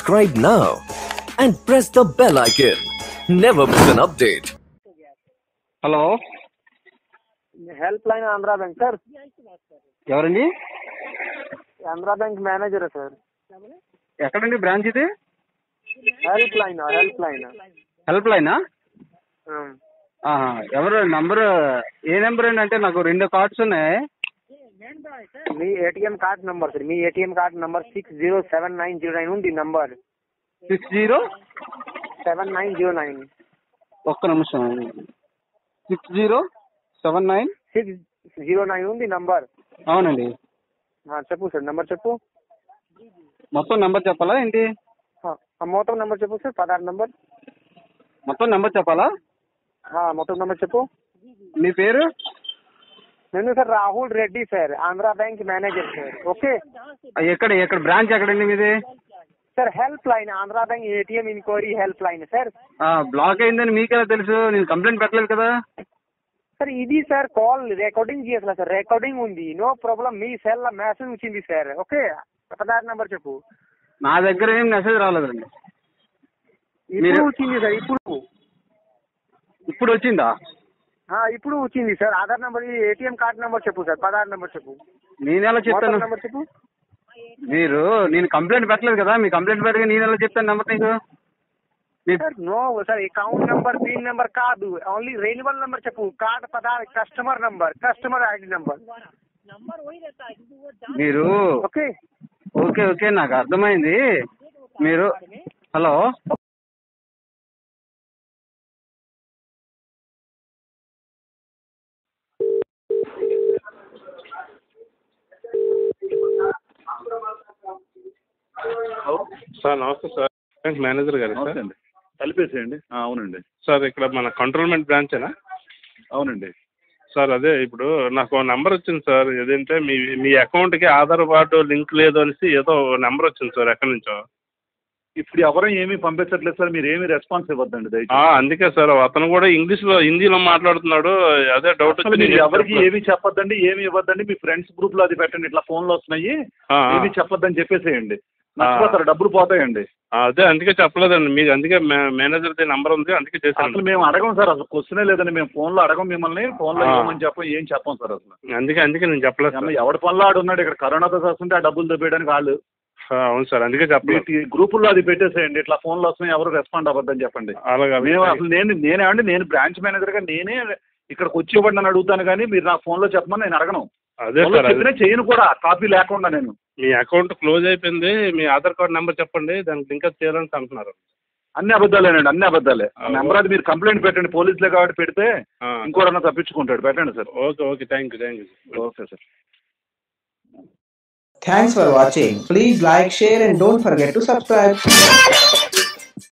Subscribe now and press the bell icon. Never miss an update. Hello help line Andhra bank sir ఎవరండి Andhra bank manager है sir ఎక్కడండి branch ఇది help line help line help లైనా ఆహా, ఎవరు number ఏ number అండి అంటే నాకు రెండు కార్డ్స్ ఉన్నాయి మీ ఏటీఎం కార్డ్ నంబర్ సార్ మీ ATM card number six zero seven nine zero nine ఉంది number six zero seven nine zero nine ఒక్క నిమిషం six zero seven nine six zero nine ఉంది నంబర్ అవునండి చెప్పు సార్ నంబర్ చెప్పు మొత్తం నెంబర్ చెప్పాలా ఏంటి ఆ, ఆ, మొత్తం నంబర్ చెప్పు సార్ పదహారు నంబర్ మొత్తం నెంబర్ చెప్పాలా ఆ, మొత్తం నంబర్ చెప్పు మీ పేరు నేను sir Rahul Reddy sir Andhra bank manager sir okay ఆ, ఎక్కడ ఎక్కడ బ్రాంచ్ ఎక్కడండి మీది sir help line Andhra bank ATM inquiry help line sir ఆ, బ్లాక్ అయిందని మీకెలా తెలుసు నేను కంప్లైంట్ పెట్టలేదు కదా సార్ ఇది సార్ కాల్ రికార్డింగ్ చేయాలి సార్ రికార్డింగ్ ఉంది నో ప్రాబ్లం మీ సెల్ మెసేజ్ వచ్చింది సార్ ఓకే పదహారు నంబర్ చెప్పు నా దగ్గర ఏం మెసేజ్ రాలేదండి ఇప్పుడు మీరు- వచ్చింది సార్ ఇప్పుడు ఇప్పుడు వచ్చిందా ఆ, ఇప్పుడు వచ్చింది sir Aadhaar number ATM card number చెప్పు సార్ పదహారు నంబర్ చెప్పు నేను ఎలా చెప్తాను మొత్తం నంబర్ చెప్పు మీరు నేను కంప్లైంట్ పెట్టలేదు కదా మీ కంప్లైంట్ పెట్టగా నేను ఎలా చెప్తాను నెంబర్ నీకు మీ sir no sir account number pin number కాదు ఓన్లీ రెన్యువల్ నంబర్ చెప్పు కార్డ్ పదహారు customer number customer ID number మీరు ఓకే ఓకే ఓకే నాకు అర్థమైంది మీరు హలో సార్ నమస్తే సార్ బ్యాంక్ మేనేజర్ గారు సార్ నమస్తే అండి కలిపేసేయండి ఆ, అవునండి సార్ ఇక్కడ మన కంట్రోల్మెంట్ బ్రాంచేనా అవునండి సార్ అదే ఇప్పుడు నాకు నెంబర్ వచ్చింది సార్ ఏదంటే మీ మీ అకౌంట్కి ఆధార్ కార్డు లింక్ లేదు అనేసి ఏదో నెంబర్ వచ్చింది సార్ ఎక్కడి నుంచో ఇప్పుడు ఎవరు ఏమీ పంపించట్లేదు సార్ మీరు ఏమీ రెస్పాన్స్ ఇవ్వద్దండి ఆ, దయచేసి అందుకే సార్ అతను కూడా ఇంగ్లీష్లో హిందీలో మాట్లాడుతున్నాడు అదే డౌట్ అసలు వచ్చి మీరు నేను ఎవరికి చెప్పలేదు. ఏమీ చెప్పొద్దండి ఏమీ ఇవ్వద్దండి మీ ఫ్రెండ్స్ గ్రూప్ లో అది పెట్టండి ఇట్లా ఫోన్లు వస్తున్నాయి ఆ, ఆ. ఏమీ చెప్పొద్దని చెప్పేసేయండి నచ్చిపోతారు డబ్బులు పోతాయండి ఆ, అదే అందుకే చెప్పలేదండి మీకు అందుకే మేనేజర్ది నెంబర్ ఉంది అందుకే అసలు చేశాను మేము అడగం సార్ అసలు క్వశ్చనే లేదండి మేము ఫోన్ లో అడగం మిమ్మల్ని ఫోన్ లో ఆ. ఏమని చెప్పం ఏం చెప్పం సార్ అసలు అందుకే అందుకే నేను చెప్పలేదు సార్ ఏమన్నా ఎవడి పనిలో ఆడు ఉన్నాడు ఇక్కడ కరోనాతో వస్తుంటే ఆ డబ్బులు దొబ్బేయడానికి వాళ్ళు ఆ, అవును సార్ అందుకే చెప్పలేదు మీ గ్రూపుల్లో అది పెట్టేసేయండి ఇట్లా ఫోన్లు వస్తున్నాయి ఎవరు రెస్పాండ్ అవ్వద్దని చెప్పండి అలాగే మేము అసలు నేను నేనేమండి నేను బ్రాంచ్ మేనేజర్ గా నేనే ఇక్కడికి వచ్చి ఇవ్వండి అని అడుగుతాను కానీ మీరు నా ఫోన్ లో చెప్పమని నేను అడగను అదే ఫోన్లో సార్ అదే. చెప్పినా చేయను కూడా కాపీ లేకుండా నేను మీ అకౌంట్ క్లోజ్ అయిపోయింది మీ ఆధార్ కార్డ్ నెంబర్ చెప్పండి దానికి లింక్ చేయాలని అంటున్నారు అన్ని అబద్ధాలేనండి అన్ని అబద్ధాలే ఆ, నెంబర్ అది మీరు కంప్లైంట్ పెట్టండి పోలీసులే కాబట్టి పెడితే ఆ, ఇంకోరన్నా తప్పించుకుంటాడు పెట్టండి sir okay okay thank you thank you okay sir Thanks for watching. Please like, share and don't forget to subscribe.